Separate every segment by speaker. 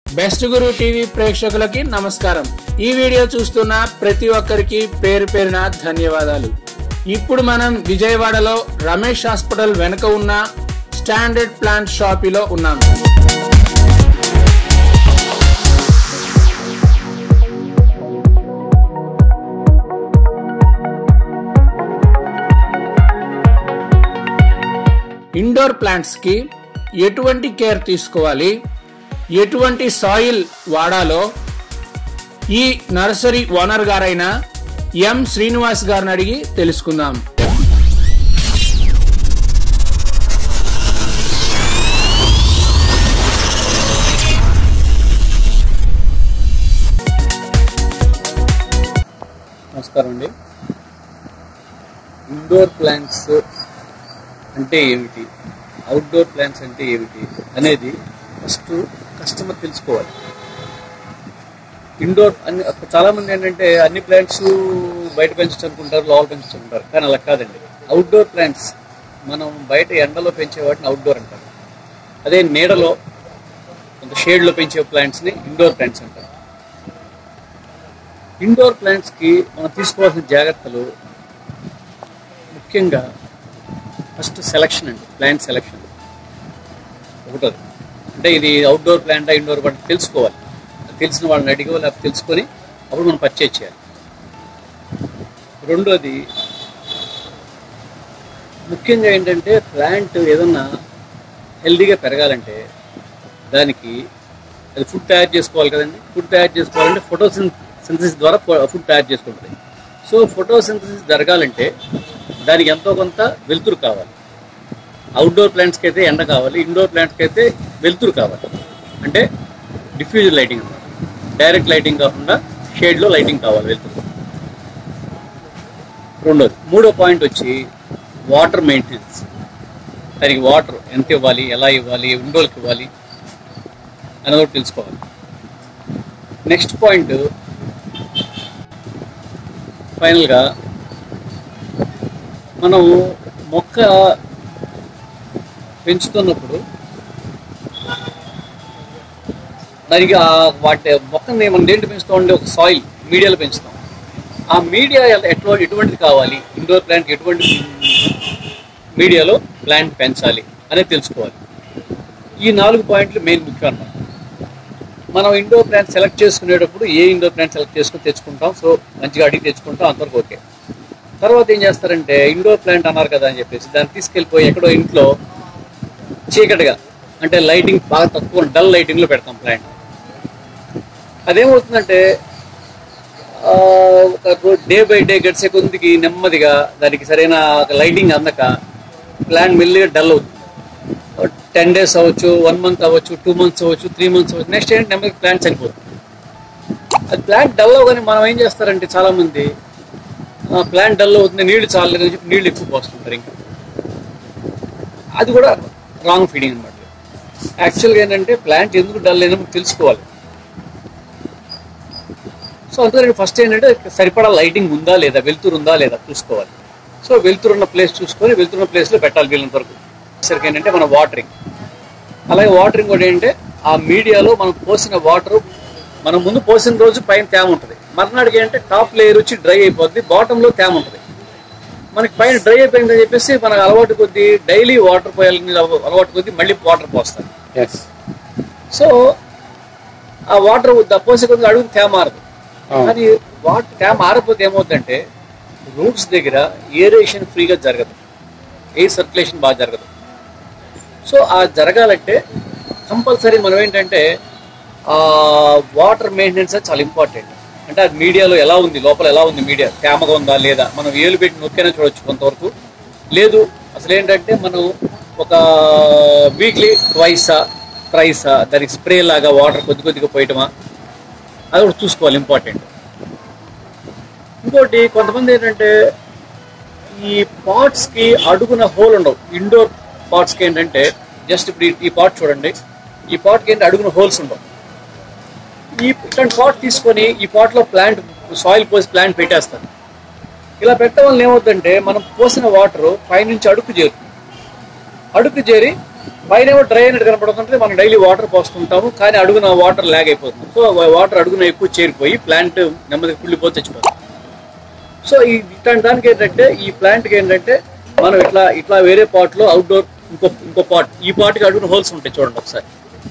Speaker 1: best గురు TV ప్రేక్షకులకి నమస్కారం ఈ వీడియో చూస్తున్న ప్రతి ఒక్కరికి పేరు పేరున ధన్యవాదాలు ఇప్పుడు మనం విజయవాడలో రమేష్ హాస్పిటల్ వెనుక ఉన్న స్టాండర్డ్ ప్లాంట్ షాపీలో ఉన్నాం ఇండోర్ ప్లాంట్స్ కి ఎటువంటి కేర్ తీసుకోవాలి ఎటువంటి సాయిల్ వాడాలో ఈ నర్సరీ ఓనర్ గారైన ఎం శ్రీనివాస్ గారిని అడిగి తెలుసుకుందాం
Speaker 2: నమస్కారం అండి ఇండోర్ ప్లాంట్స్ అంటే ఏమిటి అవుట్డోర్ ప్లాంట్స్ అంటే ఏమిటి అనేది ఫస్ట్ కస్టమర్ తెలుసుకోవాలి ఇండోర్ అన్ని చాలా మంది ఏంటంటే అన్ని ప్లాంట్స్ బయట పెంచనుకుంటారు లోపల పెంచుకుంటారు కానీ అలా కాదండి అవుట్డోర్ ప్లాంట్స్ మనం బయట ఎండలో పెంచే వాటిని అవుట్డోర్ అంటారు అదే నీడలో కొంత షేడ్లో పెంచే ప్లాంట్స్ని ఇండోర్ ప్లాంట్స్ అంటారు ఇండోర్ ప్లాంట్స్కి మనం తీసుకోవాల్సిన జాగ్రత్తలు ముఖ్యంగా ఫస్ట్ సెలక్షన్ అండి ప్లాంట్ సెలక్షన్ ఒకటోది అంటే ఇది అవుట్డోర్ ప్లాంటా ఇండోర్ ప్లాంట్ తెలుసుకోవాలి అది తెలిసిన వాళ్ళని అడిగో లేకపోతే తెలుసుకొని అప్పుడు మనం పర్చేజ్ చేయాలి రెండోది ముఖ్యంగా ఏంటంటే ప్లాంట్ ఏదన్నా హెల్దీగా పెరగాలంటే దానికి అది ఫుడ్ తయారు చేసుకోవాలి కదండి ఫుడ్ తయారు చేసుకోవాలంటే ఫోటోసిన్ సింథసిస్ ద్వారా ఫుడ్ తయారు చేసుకుంటుంది సో ఫోటోసింథసిస్ జరగాలంటే దానికి ఎంతో కొంత వెలుతురు కావాలి అవుట్డోర్ ప్లాంట్స్కి అయితే ఎండ కావాలి ఇండోర్ ప్లాంట్స్కి అయితే వెలుతురు కావాలి అంటే డిఫ్యూజర్ లైటింగ్ అన్నమాట డైరెక్ట్ లైటింగ్ కాకుండా షేడ్లో లైటింగ్ కావాలి వెలుతురు రెండోది మూడో పాయింట్ వచ్చి వాటర్ మెయింటెనెన్స్ దానికి వాటర్ ఎంత ఇవ్వాలి ఎలా ఇవ్వాలి ఇండోర్కి ఇవ్వాలి అనేది ఒకటి తెలుసుకోవాలి నెక్స్ట్ పాయింట్ ఫైనల్గా మనం మొక్క పెంచుతున్నప్పుడు దానికి ఆ వాటి మొక్కని మనం దేంట్లో పెంచుతాం అంటే ఒక సాయిల్ మీడియాలో పెంచుతాం ఆ మీడియా ఎట్లా ఎటువంటిది కావాలి ఇండోర్ ప్లాంట్ ఎటువంటి మీడియాలో ప్లాంట్ పెంచాలి అనేది తెలుసుకోవాలి ఈ నాలుగు పాయింట్లు మెయిన్ ముఖ్యం అన్నమాట మనం ఇండోర్ ప్లాంట్ సెలెక్ట్ చేసుకునేటప్పుడు ఏ ఇండోర్ ప్లాంట్ సెలెక్ట్ చేసుకుని తెచ్చుకుంటాం సో మంచిగా అడిగి తెచ్చుకుంటాం అంతవరకు ఓకే తర్వాత ఏం చేస్తారంటే ఇండోర్ ప్లాంట్ అన్నారు కదా అని చెప్పేసి దాన్ని తీసుకెళ్ళిపోయి ఎక్కడో ఇంట్లో చీకటిగా అంటే లైటింగ్ బాగా తక్కువ డల్ లైటింగ్లో పెడతాం ప్లాంట్ అదేమవుతుందంటే ఆ, ఒక డే బై డే గడిచే కొద్దికి నెమ్మదిగా దానికి సరైన లైటింగ్ అందక ప్లాంట్ మెల్లిగా డల్ అవుతుంది టెన్ డేస్ అవ్వచ్చు వన్ మంత్ అవ్వచ్చు టూ మంత్స్ అవ్వచ్చు త్రీ మంత్స్ అవ్వచ్చు నెక్స్ట్ ఏంటి నెమ్మది ప్లాంట్ చనిపోతుంది అది ప్లాంట్ డల్ అవగానే మనం ఏం చేస్తారంటే చాలా మంది ప్లాంట్ డల్ అవుతుంది నీళ్లు చాలలేదు అని చెప్పి నీళ్లు ఎక్కువ పోస్తుంటారు ఇంకా అది కూడా రాంగ్ ఫీడింగ్ అనమాట యాక్చువల్గా ఏంటంటే ప్లాంట్ ఎందుకు డల్ అయినా తెలుసుకోవాలి సో అందుకని ఫస్ట్ ఏంటంటే సరిపడా లైటింగ్ ఉందా లేదా వెలుతురు ఉందా లేదా చూసుకోవాలి సో వెలుతురు ఉన్న ప్లేస్ చూసుకొని వెలుతురున్న ప్లేస్లో పెట్టాలి వీళ్ళంత వరకు సరికి ఏంటంటే మన వాటరింగ్ అలాగే వాటరింగ్ కూడా ఏంటంటే ఆ మీడియాలో మనం పోసిన వాటర్ మనం ముందు పోసిన రోజు పైన తేమ ఉంటుంది మర్నాడికి ఏంటంటే టాప్ లేయర్ వచ్చి డ్రై అయిపోద్ది బాటంలో తేమ ఉంటుంది మనకి పైన డ్రై అయిపోయిందని చెప్పేసి మనకు అలవాటు కొద్దీ డైలీ వాటర్ పోయాలని అలవాటు కొద్దీ మళ్ళీ వాటర్ పోస్తాం
Speaker 1: ఎస్
Speaker 2: సో ఆ వాటర్ పోసే కొద్ది అడుగు తేమ మారదు అది వాటర్ ట్యామ్ ఆరిపోతే ఏమవుతుందంటే రూట్స్ దగ్గర ఏరేషన్ ఫ్రీగా జరగదు ఎయిర్ సర్క్యులేషన్ బాగా జరగదు సో ఆ జరగాలంటే కంపల్సరీ మనం ఏంటంటే ఆ వాటర్ మెయింటెనెన్స్ చాలా ఇంపార్టెంట్ అంటే అది మీడియాలో ఎలా ఉంది లోపల ఎలా ఉంది మీడియా తేమగా ఉందా లేదా మనం ఏలు పెట్టి నొక్కినా చూడొచ్చు కొంతవరకు లేదు అసలు ఏంటంటే మనం ఒక వీక్లీ ట్వైసా ట్రైసా దానికి స్ప్రే లాగా వాటర్ కొద్ది కొద్దిగా పోయటమా అది కూడా చూసుకోవాలి ఇంపార్టెంట్ ఇంకోటి కొంతమంది ఏంటంటే ఈ పాట్స్కి అడుగున హోల్ ఉండవు ఇండోర్ పాట్స్కి ఏంటంటే జస్ట్ ఇప్పుడు ఈ- ఈ పాట్ చూడండి ఈ పాట్కి ఏంటి అడుగున హోల్స్ ఉండవు ఈ ఇట్లాంటి పాట్ తీసుకొని ఈ పాట్లో ప్లాంట్ సాయిల్ పోసి ప్లాంట్ పెట్టేస్తారు ఇలా పెట్టడం వల్ల ఏమవుతుందంటే మనం పోసిన వాటర్ పైనుంచి అడుగు చేరుతుంది అడుగు చేరి పైన ఏమో డ్రై అయినట్టు కనపడుతుంటే మనం డైలీ వాటర్ పోస్తుంటాము కానీ అడుగున వాటర్ ల్యాగ్ అయిపోతుంది సో వాటర్ అడుగున ఎక్కువ చేరిపోయి ప్లాంట్ నెమ్మదిగా కుళ్ళిపోతే చచ్చిపోతుంది సో ఈ ఇట్లాంటి దానికి ఏంటంటే ఈ ప్లాంట్కి ఏంటంటే మనం ఇట్లా ఇట్లా వేరే పాట్లో అవుట్డోర్ ఇంకో ఇంకో పాట్ ఈ పాట్కి అడుగున హోల్స్ ఉంటాయి చూడండి ఒకసారి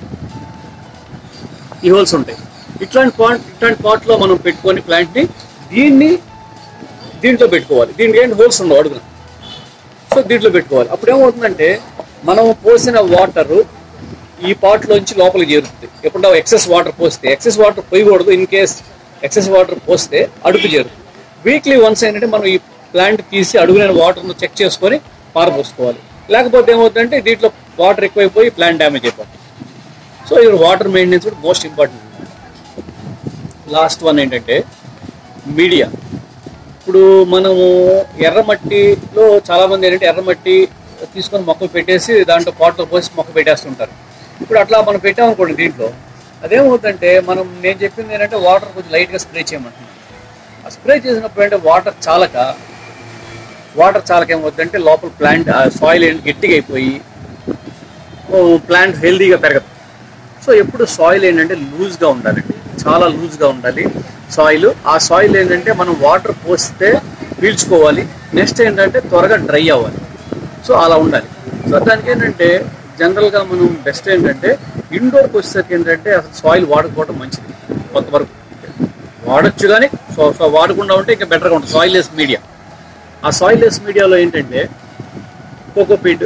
Speaker 2: ఈ హోల్స్ ఉంటాయి ఇట్లాంటి పాట్ ఇట్లాంటి పాట్లో మనం పెట్టుకొని ప్లాంట్ని దీన్ని దీంట్లో పెట్టుకోవాలి దీనికి ఏంటి హోల్స్ ఉండవు అడుగున సో దీంట్లో పెట్టుకోవాలి అప్పుడు ఏమవుతుందంటే మనం పోసిన వాటర్ ఈ పాట్లోంచి లోపలికి చేరుతుంది ఎప్పుడో ఎక్సెస్ వాటర్ పోస్తే ఎక్సెస్ వాటర్ పోయకూడదు ఇన్ కేస్ ఎక్సెస్ వాటర్ పోస్తే అడుగు చేరుతుంది వీక్లీ వన్స్ ఏంటంటే మనం ఈ ప్లాంట్ తీసి అడుగున వాటర్ను చెక్ చేసుకొని పారపోసుకోవాలి లేకపోతే ఏమవుతుందంటే దీంట్లో వాటర్ ఎక్కువైపోయి ప్లాంట్ డ్యామేజ్ అయిపోతుంది సో ఇది వాటర్ మెయింటెనెన్స్ కూడా మోస్ట్ ఇంపార్టెంట్ లాస్ట్ వన్ ఏంటంటే మీడియా ఇప్పుడు మనము ఎర్రమట్టిలో చాలా మంది ఏంటంటే ఎర్రమట్టి తీసుకొని మొక్క పెట్టేసి దాంట్లో పాట్లో పోసి మొక్క పెట్టేస్తుంటారు ఇప్పుడు అట్లా మనం పెట్టామనుకోండి దీంట్లో అదేమవుతుందంటే మనం నేను చెప్పింది ఏంటంటే వాటర్ కొంచెం లైట్గా స్ప్రే చేయమంటున్నాను ఆ స్ప్రే చేసినప్పుడు అంటే వాటర్ చాలక వాటర్ చాలక ఏమవుతుందంటే లోపల ప్లాంట్ సాయిల్ గట్టిగా అయిపోయి ప్లాంట్ హెల్దీగా పెరగదు సో ఎప్పుడు సాయిల్ ఏంటంటే లూజ్గా ఉండాలండి చాలా లూజ్గా ఉండాలి సాయిల్ ఆ సాయిల్ ఏంటంటే మనం వాటర్ పోస్తే పీల్చుకోవాలి నెక్స్ట్ ఏంటంటే త్వరగా డ్రై అవ్వాలి సో అలా ఉండాలి సో దానికి ఏంటంటే జనరల్గా మనం బెస్ట్ ఏంటంటే ఇండోర్కి వచ్చేసరికి ఏంటంటే అసలు సాయిల్ వాడకపోవడం మంచిది కొంతవరకు వాడచ్చు కానీ సో సో వాడకుండా ఉంటే ఇంకా బెటర్గా ఉంటుంది సాయిల్ లెస్ మీడియా ఆ సాయిల్ లెస్ మీడియాలో ఏంటంటే కోకోపీట్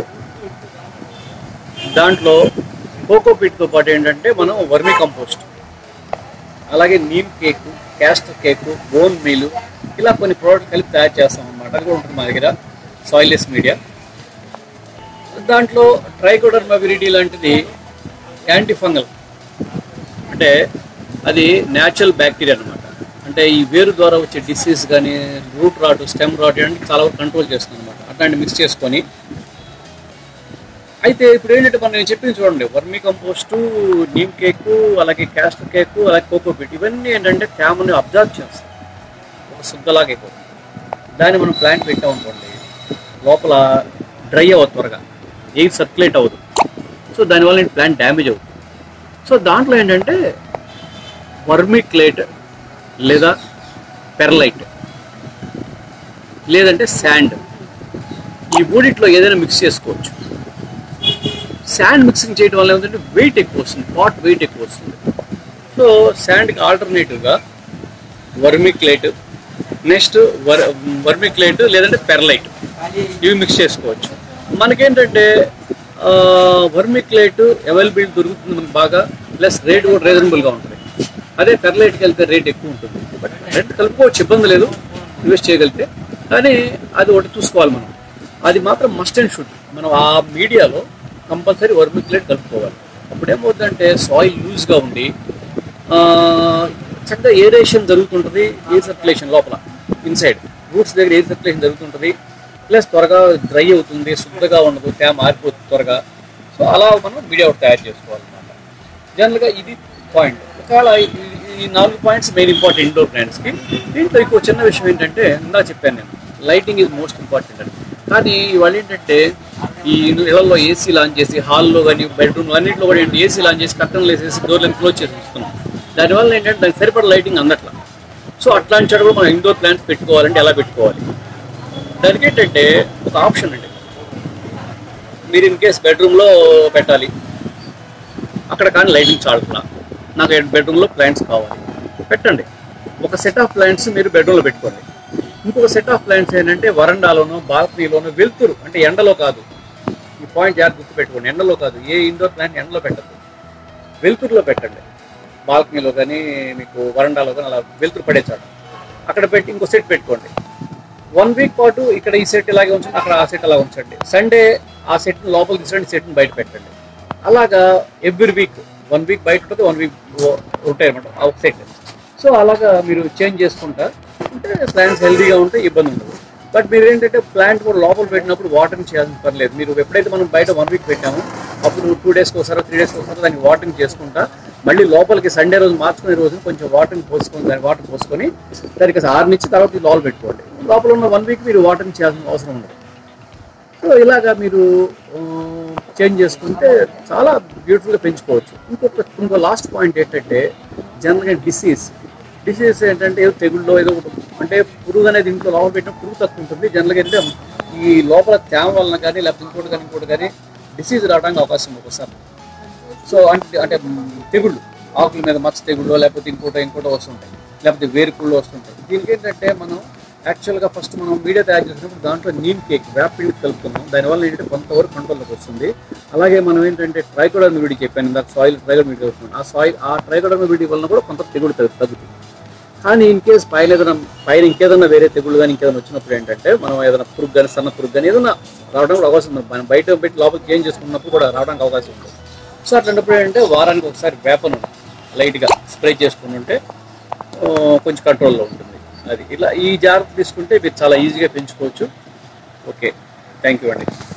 Speaker 2: దాంట్లో కోకోపీట్తో పాటు ఏంటంటే మనం వర్మి కంపోస్ట్ అలాగే neem cake castor cake bone meal ఇలా కొన్ని ప్రోడక్ట్ కలిపి తయారు చేస్తాం అన్నమాట అది కూడా ఉంటుంది మా దగ్గర సాయిల్లెస్ మీడియా దాంట్లో ట్రైకోడర్మా విరిడి లాంటిది యాంటీ ఫంగల్ అంటే అది న్యాచురల్ బ్యాక్టీరియా అనమాట అంటే ఈ వేరు ద్వారా వచ్చే డిసీజ్ కానీ రూట్ రాట్ స్టెమ్ రాట్ ఇవన్నీ చాలా వరకు కంట్రోల్ చేస్తుంది అనమాట అట్లాంటి మిక్స్ చేసుకొని అయితే ఇప్పుడు ఏంటంటే మనం నేను చెప్పింది చూడండి వర్మీ కంపోస్టు నీమ్ కేక్ అలాగే క్యాస్టర్ కేక్ అలాగే కోకోపీట్ ఇవన్నీ ఏంటంటే తేమని అబ్జర్వ్ చేస్తాయి ఒక శుద్ధలాగా అయిపోతుంది దాన్ని మనం ప్లాంట్ పెట్టామనుకోండి లోపల డ్రై అవ్వదు త్వరగా ఎయిర్ సర్క్యులేట్ అవ్వదు సో దానివల్ల ప్లాంట్ డ్యామేజ్ అవుతుంది సో దాంట్లో ఏంటంటే వర్మీ క్లేట్ లేదా పెర్లైట్ లేదంటే శాండ్ ఈ మూడిట్లో ఏదైనా మిక్స్ చేసుకోవచ్చు శాండ్ మిక్సింగ్ చేయడం వల్ల ఏమిటంటే వెయిట్ ఎక్కువ వస్తుంది పాట్ వెయిట్ ఎక్కువ వస్తుంది సో శాండ్కి ఆల్టర్నేటివ్గా వర్మిక్లేట్ నెక్స్ట్ వర్ వర్మిక్లేట్ లేదంటే పెర్లైట్ ఇవి మిక్స్ చేసుకోవచ్చు మనకేంటంటే వర్మిక్లేట్ అవైలబిలిటీ దొరుకుతుంది మనకు బాగా ప్లస్ రేట్ కూడా రీజనబుల్గా ఉంటుంది అదే పెర్లైట్కి వెళ్తే రేట్ ఎక్కువ ఉంటుంది బట్ రెండు కలుపుకోవచ్చు ఇబ్బంది లేదు ఇన్వెస్ట్ చేయగలిగితే కానీ అది ఒకటి చూసుకోవాలి మనం అది మాత్రం మస్ట్ అండ్ షుడ్ మనం ఆ మీడియాలో కంపల్సరీ వర్మిక్లేట్ కలుపుకోవాలి అప్పుడు ఏమవుతుందంటే సాయిల్ లూజ్గా ఉండి ఆ, చక్కగా ఏరేషన్ జరుగుతుంటుంది ఎయిర్ సర్క్యులేషన్ లోపల ఇన్సైడ్ రూట్స్ దగ్గర ఎయిర్ సర్క్యులేషన్ జరుగుతుంటుంది ప్లస్ త్వరగా డ్రై అవుతుంది శుద్ధగా ఉండదు తేమ మారిపోతుంది త్వరగా సో అలా మనం మీడియా ఒకటి తయారు చేసుకోవాలన్నమాట జనరల్గా ఇది పాయింట్ ఒకవేళ ఈ- ఈ నాలుగు పాయింట్స్ మెయిన్ ఇంపార్టెంట్ ఇండోర్ ప్లాంట్స్కి దీంట్లో ఇంకో చిన్న విషయం ఏంటంటే ఇందా చెప్పాను నేను లైటింగ్ ఈజ్ మోస్ట్ ఇంపార్టెంట్ అని కానీ ఇవాళ ఏంటంటే ఈ ఇళ్లలో ఏసీ లాంచ్ చేసి హాల్లో కానీ బెడ్రూమ్ అన్నింటిలో కూడా ఏంటి ఏసీ లాంచ్ చేసి కట్టన్లు వేసేసి డోర్లను క్లోజ్ చేసి ఉంచుతున్నాం దానివల్ల ఏంటంటే దానికి సరిపడ లైటింగ్ అందట్లా సో అట్లాంటి చోట కూడా మనం ఇండోర్ ప్లాంట్స్ పెట్టుకోవాలంటే ఎలా పెట్టుకోవాలి దానికి ఏంటంటే ఒక ఆప్షన్ అండి మీరు ఇన్ కేస్ బెడ్రూమ్లో పెట్టాలి అక్కడ కానీ లైటింగ్ చాలుతున్నా నాకు బెడ్రూమ్లో ప్లాంట్స్ కావాలి పెట్టండి ఒక సెట్ ఆఫ్ ప్లాంట్స్ మీరు బెడ్రూమ్లో పెట్టుకోండి ఇంకొక సెట్ ఆఫ్ ప్లాంట్స్ ఏంటంటే వరండాలోనో బాల్కనీలోనో వెళ్తురు అంటే ఎండలో కాదు ఈ పాయింట్ జాగ్రత్త గుర్తుపెట్టుకోండి ఎండలో కాదు ఏ ఇండోర్ ప్లాంట్ ఎండలో పెట్టద్దు వెలుతురులో పెట్టండి బాల్కనీలో కానీ మీకు వరండాలో కానీ అలా వెలుతురు పడే చోట అక్కడ పెట్టి ఇంకో సెట్ పెట్టుకోండి వన్ వీక్ పాటు ఇక్కడ ఈ సెట్ ఇలాగే ఉంచండి అక్కడ ఆ సెట్ అలా ఉంచండి సండే ఆ సెట్ లోపల తీసుకోండి సెట్ని బయట పెట్టండి అలాగా ఎవ్రీ వీక్ వన్ వీక్ బయట ఉంటుంది వన్ వీక్ ఉంటాయి అనమాట ఆ ఒక సెట్ సో అలాగా మీరు చేంజ్ చేసుకుంటా అంటే ప్లాంట్స్ హెల్దీగా ఉంటే ఇబ్బంది ఉండదు బట్ మీరు ఏంటంటే ప్లాంట్ కూడా లోపల పెట్టినప్పుడు వాటరింగ్ చేయాల్సిన పర్లేదు మీరు ఎప్పుడైతే మనం బయట వన్ వీక్ పెట్టామో అప్పుడు టూ డేస్కి ఒకసారి త్రీ డేస్కి ఒకసారి దానికి వాటరింగ్ చేసుకుంటా మళ్ళీ లోపలికి సండే రోజు మార్చుకునే రోజు కొంచెం వాటరింగ్ పోసుకొని దాని వాటర్ పోసుకొని దానికి ఆరునిచ్చి తర్వాత ఈ లోపల పెట్టుకోండి లోపల ఉన్న వన్ వీక్ మీరు వాటరింగ్ చేయాల్సిన అవసరం ఉండదు సో ఇలాగా మీరు చేంజ్ చేసుకుంటే చాలా బ్యూటిఫుల్గా పెంచుకోవచ్చు ఇంకొక ఇంకో లాస్ట్ పాయింట్ ఏంటంటే జనరల్గా డిసీజ్ డిసీజ్ ఏంటంటే ఏదో తెగుళ్ళో ఏదో ఒకటి అంటే పురుగు అనేది ఇంట్లో లోపల పెట్టిన పురుగు తక్కువ ఉంటుంది జనరల్గా ఏంటంటే ఈ లోపల తేమ వలన కానీ లేకపోతే ఇంకోటి కానీ ఇంకోటి కానీ డిసీజ్ రావడానికి అవకాశం ఉంది ఒకసారి సో అంటే అంటే మ్, తెగుళ్ళు ఆకుల మీద మచ్చ తెగుళ్ళు లేకపోతే ఇంకోటి ఇంకోటి వస్తుంటాయి లేకపోతే వేరుకుళ్ళు వస్తుంటాయి దీనికి ఏంటంటే మనం యాక్చువల్గా ఫస్ట్ మనం వీడియో తయారు చేసినప్పుడు దాంట్లో నీమ్ కేక్ వేపిండి కలుపుతున్నాం దానివల్ల ఏంటంటే కొంతవరకు కంట్రోల్లోకి వస్తుంది అలాగే మనం ఏంటంటే ట్రైకోడర్మ వీడి చెప్పాను ఇందాక సాయిల్ ట్రైకోడర్మ వీడి కలుపుతున్నాం ఆ సాయిల్ ఆ ట్రైకోడర్మ వీడి వలన కూడా కొంత తెగులు తగ్గు- తగ్గుతుంది కానీ ఇన్ కేస్ పైన ఏదైనా పైన ఇంకేదైనా వేరే తెగుళ్ళు కానీ ఇంకేదైనా వచ్చినప్పుడు ఏంటంటే మనం ఏదైనా పురుగు కానీ సన్న పురుగు కానీ ఏదైనా రావడానికి కూడా అవకాశం ఉంది మనం బయట పెట్టి లోపల చేంజ్ చేసుకున్నప్పుడు కూడా రావడానికి అవకాశం ఉంది సో అట్లాంటప్పుడు ఏంటంటే వారానికి ఒకసారి వేపను లైట్గా స్ప్రే చేసుకుని ఉంటే ఆ, కొంచెం కంట్రోల్లో ఉంటుంది అది ఇలా ఈ జాగ్రత్త తీసుకుంటే మీరు చాలా ఈజీగా పెంచుకోవచ్చు ఓకే థ్యాంక్ యూ అండి